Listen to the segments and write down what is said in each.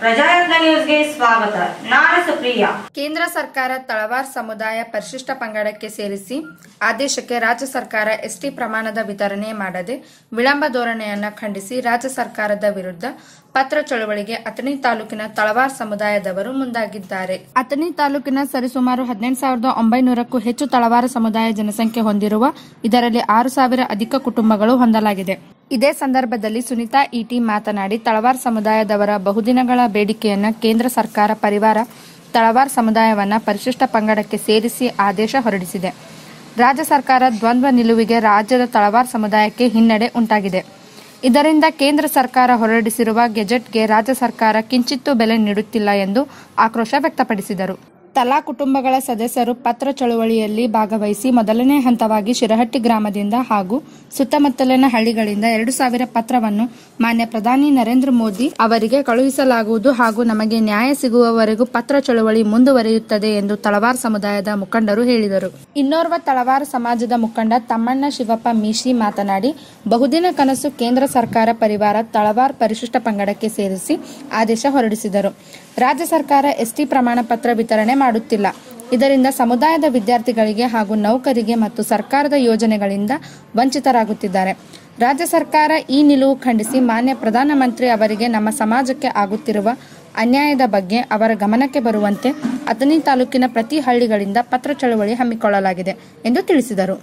ಪ್ರಜಾಯತ್ನ ನ್ಯೂಸ್ಗೆ ಸ್ವಾಗತ ನಾನು ಸುಪ್ರಿಯಾ ಕೇಂದ್ರ ಸರ್ಕಾರ ತಳವಾರ್ ಸಮುದಾಯ ಪರಿಶಿಷ್ಟ ಪಂಗಡಕ್ಕೆ ಸೇರಿಸಿ ಆದೇಶಕ್ಕೆ ರಾಜ್ಯ ಸರ್ಕಾರ ಎಸ್ಟಿ ಪ್ರಮಾಣದ ವಿತರಣೆ ಮಾಡದೆ ವಿಳಂಬ ಧೋರಣೆಯನ್ನ ಖಂಡಿಸಿ ರಾಜ್ಯ ಸರ್ಕಾರದ ವಿರುದ್ಧ ಪತ್ರ ಚಳವಳಿಗೆ ಅಥಣಿ ತಾಲೂಕಿನ ತಳವಾರ್ ಸಮುದಾಯದವರು ಮುಂದಾಗಿದ್ದಾರೆ ಅಥಣಿ ತಾಲೂಕಿನ ಸರಿಸುಮಾರು ಹದಿನೆಂಟು ಸಾವಿರದ ಒಂಬೈನೂರಕ್ಕೂ ಹೆಚ್ಚು ತಳವಾರ ಸಮುದಾಯ ಜನಸಂಖ್ಯೆ ಹೊಂದಿರುವ ಇದರಲ್ಲಿ ಆರು ಸಾವಿರ ಅಧಿಕ ಕುಟುಂಬಗಳು ಹೊಂದಲಾಗಿದೆ ಇದೇ ಸಂದರ್ಭದಲ್ಲಿ ಸುನೀತಾ ಇಟಿ ಮಾತನಾಡಿ ತಳವಾರ್ ಸಮುದಾಯದವರ ಬಹುದಿನಗಳ ಬೇಡಿಕೆಯನ್ನ ಕೇಂದ್ರ ಸರ್ಕಾರ ಪರಿವಾರ ತಳವಾರ್ ಸಮುದಾಯವನ್ನ ಪರಿಶಿಷ್ಟ ಪಂಗಡಕ್ಕೆ ಸೇರಿಸಿ ಆದೇಶ ಹೊರಡಿಸಿದೆ ರಾಜ್ಯ ಸರ್ಕಾರ ದ್ವಂದ್ವ ನಿಲುವಿಗೆ ರಾಜ್ಯದ ತಳವಾರ್ ಸಮುದಾಯಕ್ಕೆ ಹಿನ್ನಡೆ ಉಂಟಾಗಿದೆ ಇದರಿಂದ ಕೇಂದ್ರ ಸರ್ಕಾರ ಹೊರಡಿಸಿರುವ ಗೆಜೆಟ್ಗೆ ರಾಜ್ಯ ಸರ್ಕಾರ ಕಿಂಚಿತ್ತೂ ಬೆಲೆ ನೀಡುತ್ತಿಲ್ಲ ಎಂದು ಆಕ್ರೋಶ ವ್ಯಕ್ತಪಡಿಸಿದರು ತಲಾ ಕುಟುಂಬಗಳ ಸದಸ್ಯರು ಪತ್ರ ಚಳುವಳಿಯಲ್ಲಿ ಭಾಗವಹಿಸಿ ಮೊದಲನೇ ಹಂತವಾಗಿ ಶಿರಹಟ್ಟಿ ಗ್ರಾಮದಿಂದ ಹಾಗೂ ಸುತ್ತಮುತ್ತಲಿನ ಹಳ್ಳಿಗಳಿಂದ ಎರಡು ಸಾವಿರ ಪತ್ರವನ್ನು ಮಾನ್ಯ ಪ್ರಧಾನಿ ನರೇಂದ್ರ ಮೋದಿ ಅವರಿಗೆ ಕಳುಹಿಸಲಾಗುವುದು ಹಾಗೂ ನಮಗೆ ನ್ಯಾಯ ಸಿಗುವವರೆಗೂ ಪತ್ರ ಚಳುವಳಿ ಮುಂದುವರಿಯುತ್ತದೆ ಎಂದು ತಳವಾರ್ ಸಮುದಾಯದ ಮುಖಂಡರು ಹೇಳಿದರು ಇನ್ನೋರ್ವ ತಳವಾರ್ ಸಮಾಜದ ಮುಖಂಡ ತಮ್ಮಣ್ಣ ಶಿವಪ್ಪ ಮೀಶಿ ಮಾತನಾಡಿ ಬಹುದಿನ ಕನಸು ಕೇಂದ್ರ ಸರ್ಕಾರ ಪರಿವಾರ ತಳವಾರ್ ಪರಿಶಿಷ್ಟ ಪಂಗಡಕ್ಕೆ ಸೇರಿಸಿ ಆದೇಶ ಹೊರಡಿಸಿದರು ರಾಜ್ಯ ಸರ್ಕಾರ ಎಸ್ಟಿ ಪ್ರಮಾಣ ಪತ್ರ ವಿತರಣೆ ಮಾಡುತ್ತಿಲ್ಲ ಇದರಿಂದ ಸಮುದಾಯದ ವಿದ್ಯಾರ್ಥಿಗಳಿಗೆ ಹಾಗೂ ನೌಕರಿಗೆ ಮತ್ತು ಸರ್ಕಾರದ ಯೋಜನೆಗಳಿಂದ ವಂಚಿತರಾಗುತ್ತಿದ್ದಾರೆ ರಾಜ್ಯ ಸರ್ಕಾರ ಈ ನಿಲುವು ಖಂಡಿಸಿ ಮಾನ್ಯ ಪ್ರಧಾನಮಂತ್ರಿ ಅವರಿಗೆ ನಮ್ಮ ಸಮಾಜಕ್ಕೆ ಆಗುತ್ತಿರುವ ಅನ್ಯಾಯದ ಬಗ್ಗೆ ಅವರ ಗಮನಕ್ಕೆ ಬರುವಂತೆ ಅಥಣಿ ತಾಲೂಕಿನ ಪ್ರತಿ ಹಳ್ಳಿಗಳಿಂದ ಪತ್ರ ಚಳವಳಿ ಹಮ್ಮಿಕೊಳ್ಳಲಾಗಿದೆ ಎಂದು ತಿಳಿಸಿದರು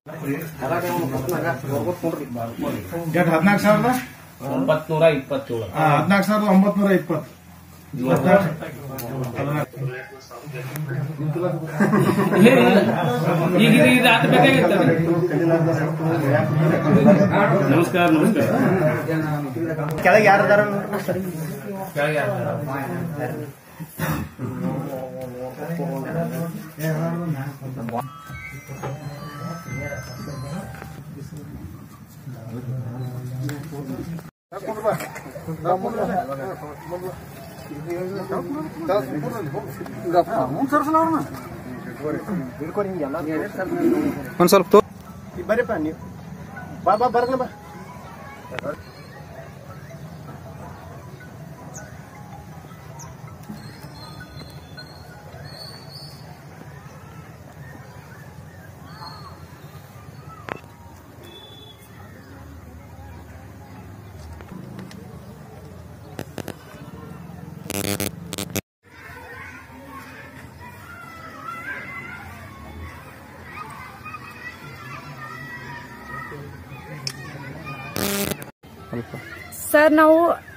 ಎಷ್ಟು ಹದಿನಾಲ್ಕು ಸಾವಿರದ ಒಂಬತ್ನೂರ ಇಪ್ಪತ್ತೇಳು ಹದಿನಾಲ್ಕು ಸಾವಿರದ ಒಂಬತ್ನೂರ ಇಪ್ಪತ್ತು ಈಗ ಇದು ಇದು ಅದು ಬೇಕಾಗಿತ್ತು ನಮಸ್ಕಾರ ನಮಸ್ಕಾರ ಕೆಳಗೆ ಯಾರು ಅದಾರ ಒಂದ್ ಸ್ವಲ್ಪ ತೋ ಬರ್ರಿಪ್ಪ ನೀವು ಬಾ ಬಾ ಬರ್ಲ ಬಾ ಸರ್ ನಾವು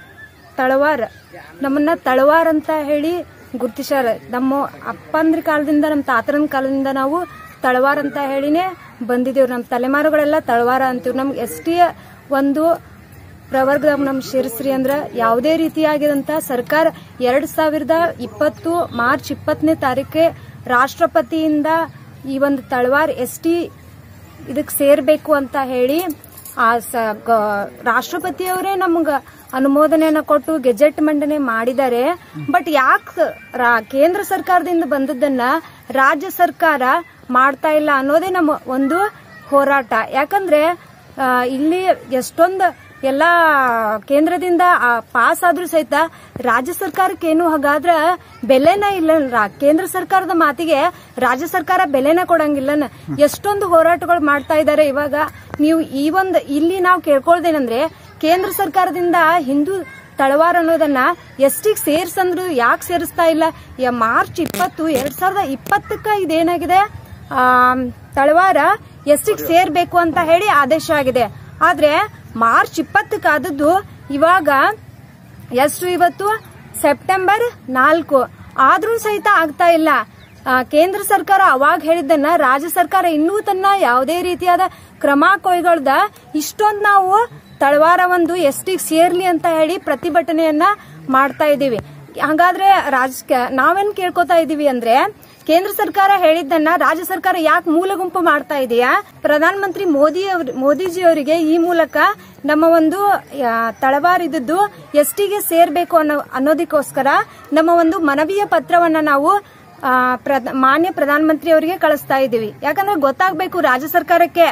ತಳವಾರ ನಮ್ಮನ್ನ ತಳವಾರ ಅಂತ ಹೇಳಿ ಗುರ್ತಿಸ್ಯಾರ ನಮ್ಮ ಅಪ್ಪಂದ್ರ ಕಾಲದಿಂದ ನಮ್ಮ ತಾತರನ ಕಾಲದಿಂದ ನಾವು ತಳವಾರ ಅಂತ ಹೇಳಿನೇ ಬಂದಿದ್ದೇವೆ ನಮ್ಮ ತಲೆಮಾರುಗಳೆಲ್ಲ ತಳವಾರ ಅಂತೀವಿ ನಮ್ಗೆ ಎಷ್ಟೇ ಒಂದು ಪ್ರವರ್ಗದಾಗ ನಮ್ ಸೇರಿಸ್ರಿ ಅಂದ್ರ ಯಾವುದೇ ರೀತಿಯಾಗಿದಂತ ಸರ್ಕಾರ ಎರಡ್ ಸಾವಿರದ ಇಪ್ಪತ್ತು ಮಾರ್ಚ್ ಇಪ್ಪತ್ತನೇ ತಾರೀಕೆ ರಾಷ್ಟ್ರಪತಿಯಿಂದ ಈ ಒಂದು ತಳವಾರ್ ಎಸ್ ಟಿ ಇದಕ್ಕೆ ಸೇರ್ಬೇಕು ಅಂತ ಹೇಳಿ ಆ ಸ- ಗ- ರಾಷ್ಟ್ರಪತಿಯವರೇ ನಮ್ಗ ಅನುಮೋದನೆಯನ್ನ ಕೊಟ್ಟು ಗೆಜೆಟ್ ಮಂಡನೆ ಮಾಡಿದ್ದಾರೆ ಬಟ್ ಯಾಕೆ ಕೇಂದ್ರ ಸರ್ಕಾರದಿಂದ ಬಂದದ್ದನ್ನ ರಾಜ್ಯ ಸರ್ಕಾರ ಮಾಡ್ತಾ ಇಲ್ಲ ಅನ್ನೋದೇ ನಮ್ಮ ಒಂದು ಹೋರಾಟ ಯಾಕಂದ್ರೆ ಆ, ಇಲ್ಲಿ ಎಷ್ಟೊಂದು ಎಲ್ಲ ಕೇಂದ್ರದಿಂದ ಪಾಸ್ ಆದ್ರೂ ಸಹಿತ ರಾಜ್ಯ ಸರ್ಕಾರಕ್ಕೇನು ಹಾಗಾದ್ರ ಬೆಲೆನ ಇಲ್ಲ ರಾ- ಕೇಂದ್ರ ಸರ್ಕಾರದ ಮಾತಿಗೆ ರಾಜ್ಯ ಸರ್ಕಾರ ಬೆಲೆನ ಕೊಡಂಗಿಲ್ಲನ ಎಷ್ಟೊಂದು ಹೋರಾಟಗಳು ಮಾಡ್ತಾ ಇದ್ದಾರೆ ಇವಾಗ ನೀವು ಈ ಒಂದು ಇಲ್ಲಿ ನಾವು ಕೇಳ್ಕೊಳ್ದೇನಂದ್ರೆ ಕೇಂದ್ರ ಸರ್ಕಾರದಿಂದ ಹಿಂದೂ ತಳವಾರ ಅನ್ನೋದನ್ನ ಎಷ್ಟಿಗೆ ಸೇರ್ಸಂದ್ರು ಯಾಕೆ ಸೇರಿಸ್ತಾ ಇಲ್ಲ ಯ ಮಾರ್ಚ್ ಇಪ್ಪತ್ತು ಎರಡ್ ಸಾವಿರದ ಇಪ್ಪತ್ತಕ್ಕ ಇದೇನಾಗಿದೆ ಆ, ತಳವಾರ ಎಷ್ಟಿಗೆ ಸೇರ್ಬೇಕು ಅಂತ ಹೇಳಿ ಆದೇಶ ಆಗಿದೆ ಆದ್ರೆ ಮಾರ್ಚ್ ಇಪ್ಪತ್ತಕ್ಕೆ ಆದದ್ದು ಇವಾಗ ಎಷ್ಟು ಇವತ್ತು ಸೆಪ್ಟೆಂಬರ್ ನಾಲ್ಕು ಆದ್ರೂ ಸಹಿತ ಆಗ್ತಾ ಇಲ್ಲ ಆ, ಕೇಂದ್ರ ಸರ್ಕಾರ ಅವಾಗ ಹೇಳಿದ್ದನ್ನ ರಾಜ್ಯ ಸರ್ಕಾರ ಇನ್ನೂ ತನ್ನ ಯಾವುದೇ ರೀತಿಯಾದ ಕ್ರಮ ಕೈಗೊಳ್ದ ಇಷ್ಟೊಂದು ನಾವು ತಳವಾರ ಒಂದು ಎಷ್ಟಿಗೆ ಸೇರ್ಲಿ ಅಂತ ಹೇಳಿ ಪ್ರತಿಭಟನೆಯನ್ನ ಮಾಡ್ತಾ ಇದ್ದೀವಿ ಹಾಗಾದ್ರೆ ರಾಜ ನಾವೇನ್ ಕೇಳ್ಕೊತಾ ಇದೀವಿ ಅಂದ್ರೆ ಕೇಂದ್ರ ಸರ್ಕಾರ ಹೇಳಿದ್ದನ್ನ ರಾಜ್ಯ ಸರ್ಕಾರ ಯಾಕೆ ಮೂಲ ಗುಂಪು ಮಾಡ್ತಾ ಇದೆಯಾ ಪ್ರಧಾನ ಮಂತ್ರಿ ಮೋದಿ ಅವ್ರ ಮೋದಿಜಿ ಅವರಿಗೆ ಈ ಮೂಲಕ ನಮ್ಮ ಒಂದು ಆ, ತಳವಾರ ಇದ್ದದ್ದು ಎಷ್ಟಿಗೆ ಸೇರ್ಬೇಕು ಅನ್ನೋ ಅನ್ನೋದಕ್ಕೋಸ್ಕರ ನಮ್ಮ ಒಂದು ಮನವಿಯ ಪತ್ರವನ್ನ ನಾವು ಆ, ಪ್ರಧ- ಮಾನ್ಯ ಪ್ರಧಾನಮಂತ್ರಿ ಅವರಿಗೆ ಕಳಿಸ್ತಾ ಇದ್ದೀವಿ ಯಾಕಂದ್ರೆ ಗೊತ್ತಾಗ್ಬೇಕು ರಾಜ್ಯ ಸರ್ಕಾರಕ್ಕೆ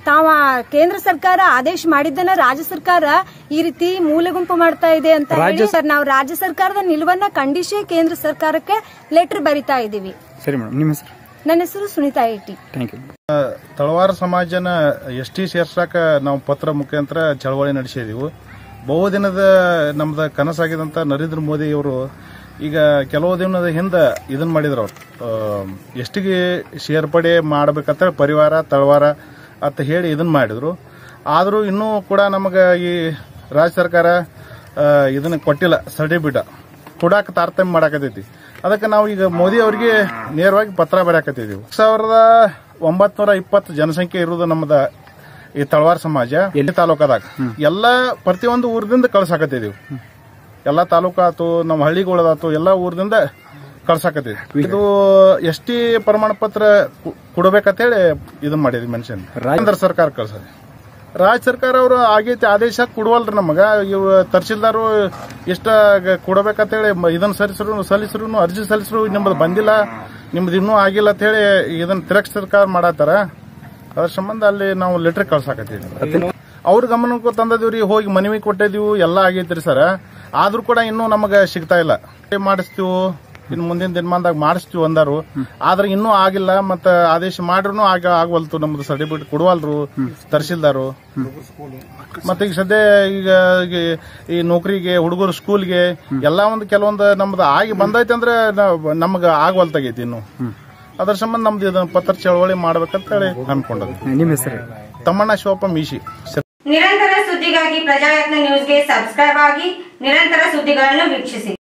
ತಾವ ಕೇಂದ್ರ ಸರ್ಕಾರ ಆದೇಶ ಮಾಡಿದ್ದನ್ನ ರಾಜ್ಯ ಸರ್ಕಾರ ಈ ರೀತಿ ಮೂಲೆ ಗುಂಪು ಮಾಡ್ತಾ ಇದೆ ಅಂತ ಹೇಳಿ ಸರ್ ನಾವು ರಾಜ್ಯ ಸರ್ಕಾರದ ನಿಲುವನ್ನ ಖಂಡಿಸಿ ಕೇಂದ್ರ ಸರ್ಕಾರಕ್ಕೆ ಲೆಟರ್ ಬರಿತಾ ಇದೀವಿ ಸರಿ ಮೇಡಮ್ ನಿಮ್ಮ ಹೆಸರು ನನ್ನ ಹೆಸರು Sunita IT thank you Talawar ಸಮಾಜನ ಎಸ್ ಟಿ ಸೇರ್ಸಾಕ ನಾವು ಪತ್ರ ಮುಖಾಂತರ ಚಳವಳಿ ನಡೆಸಿದೀವಿ ಬಹುದಿನದ ನಮ್ದು ಕನಸಾಗಿದಂತ ನರೇಂದ್ರ ಮೋದಿ ಅವರು ಈಗ ಕೆಲವು ದಿನದ ಹಿಂದೆ ಇದನ್ನ ಮಾಡಿದ್ರು ಅವ್ರು ಎಷ್ಟಿಗೆ ಸೇರ್ಪಡೆ ಮಾಡ್ಬೇಕಂತ ಪರಿವಾರ ತಳವಾರ ಅಂತ ಹೇಳಿ ಇದನ್ನ ಮಾಡಿದ್ರು ಆದರೂ ಇನ್ನೂ ಕೂಡ ನಮಗೆ ಈ ರಾಜ್ಯ ಸರ್ಕಾರ ಆ, ಇದನ್ನ ಕೊಟ್ಟಿಲ್ಲ ಸರ್ಟಿಫಿಕೇಟ್ ಕೊಡಾಕ ತಾರತಮ್ಯ ಮಾಡಾಕತೈತಿ ಅದಕ್ಕೆ ನಾವು ಈಗ ಮೋದಿ ಅವರಿಗೆ ನೇರವಾಗಿ ಪತ್ರ ಬರೆಯಾಕತ್ತಿದೀವಿ ಸಾವಿರದ ಒಂಬತ್ನೂರ ಇಪ್ಪತ್ತು ಜನಸಂಖ್ಯೆ ಇರುವುದು ನಮ್ಮದ ಈ ತಳವಾರ ಸಮಾಜ ಎಲ್ಲಿ ತಾಲೂಕದಾಗ ಎಲ್ಲ ಪ್ರತಿಯೊಂದು ಊರದಿಂದ ಕಳ್ಸಾಕತ್ತಿದೀವಿ ಎಲ್ಲ ತಾಲೂಕಾತು ನಮ್ಮ ಹಳ್ಳಿಗಳದಾತು ಎಲ್ಲ ಊರದಿಂದ ಕಳ್ಸಾಕತ್ತೀವಿ ಇದು ಎಸ್ ಟಿ ಪ್ರಮಾಣ ಪತ್ರ ಕು- ಕೊಡ್ಬೇಕಂತೇಳಿ ಇದನ್ನ ಮಾಡಿದ್ವಿ ಮನುಷ್ಯನ್ ಕೇಂದ್ರ ಸರ್ಕಾರ ಕಳ್ಸೋದು ರಾಜ್ಯ ಸರ್ಕಾರ ಅವರು ಆಗೈತಿ ಆದೇಶ ಕೊಡುವಲ್ರಿ ನಮಗ ಇವ್ ತಹಸೀಲ್ದಾರು ಇಷ್ಟ ಗ- ಕೊಡಬೇಕಂತೇಳಿ ಮ- ಇದನ್ನ ಸಲ್ಲಿಸ್ರು ಸಲ್ಲಿಸ್ರು ಅರ್ಜಿ ಸಲ್ಲಿಸ್ರು ನಿಮ್ಮದು ಬಂದಿಲ್ಲ ನಿಮ್ದು ಇನ್ನೂ ಆಗಿಲ್ಲ ಅಂತ ಹೇಳಿ ಇದನ್ನ ತಿರಸ್ಕಾರ ಮಾಡತ್ತಾರ ಅದ್ರ ಸಂಬಂಧ ಅಲ್ಲಿ ನಾವು ಲೆಟರ್ ಕಳ್ಸಾಕತ್ತೀವಿ ಅವ್ರ ಗಮನಕ್ಕೂ ತಂದದಿವ್ರಿ ಹೋಗಿ ಮನವಿ ಕೊಟ್ಟಿದೀವಿ ಎಲ್ಲ ಆಗೈತ್ರಿ ಸರ್ ಆದ್ರೂ ಕೂಡ ಇನ್ನೂ ನಮಗ ಸಿಗ್ತಾ ಇಲ್ಲ ಏನ್ ಮಾಡಿಸ್ತೀವಿ ಇನ್ನು ಮುಂದಿನ ದಿನಮಾನದಾಗ ಮಾಡಿಸ್ತೀವಿ ಅಂದಾರು ಆದ್ರೆ ಇನ್ನೂ ಆಗಿಲ್ಲ ಮತ್ತ ಆದೇಶ ಮಾಡ್ರು ಆಗ ಆಗವಲ್ತು ನಮ್ದು ಸರ್ಟಿಫಿಕೇಟ್ ಕೊಡುವಲ್ರು ತಹಸೀಲ್ದಾರು ಮತ್ತೆ ಈಗ ಸದ್ಯ ಈಗ ಈಗ ಈ ನೌಕರಿಗೆ ಹುಡುಗರು ಸ್ಕೂಲ್ಗೆ ಎಲ್ಲಾ ಒಂದು ಕೆಲವೊಂದು ನಮ್ದು ಆಗಿ ಬಂದೈತೆ ಅಂದ್ರೆ ನಮಗ ಆಗವಲ್ತಾಗೈತಿ ಇನ್ನು ಅದ್ರ ಸಂಬಂಧ ನಮ್ದು ಇದನ್ನ ಪತ್ರ ಚಳವಳಿ ಮಾಡ್ಬೇಕಂತ ಹೇಳಿ ಅನ್ಕೊಂಡದ್ದು ನಿಮ್ಮ ಹೆಸರು ತಮ್ಮಣ್ಣ ಶಿವಪ್ಪ ಮೀಶಿ ನಿರಂತರ ಸುದ್ದಿಗಾಗಿ ಪ್ರಜಾಯತ್ನ ನ್ಯೂಸ್ಗೆ ಸಬ್ಸ್ಕ್ರೈಬ್ ಆಗಿ ನಿರಂತರ ಸುದ್ದಿಗಳನ್ನು ವೀಕ್ಷಿಸಿ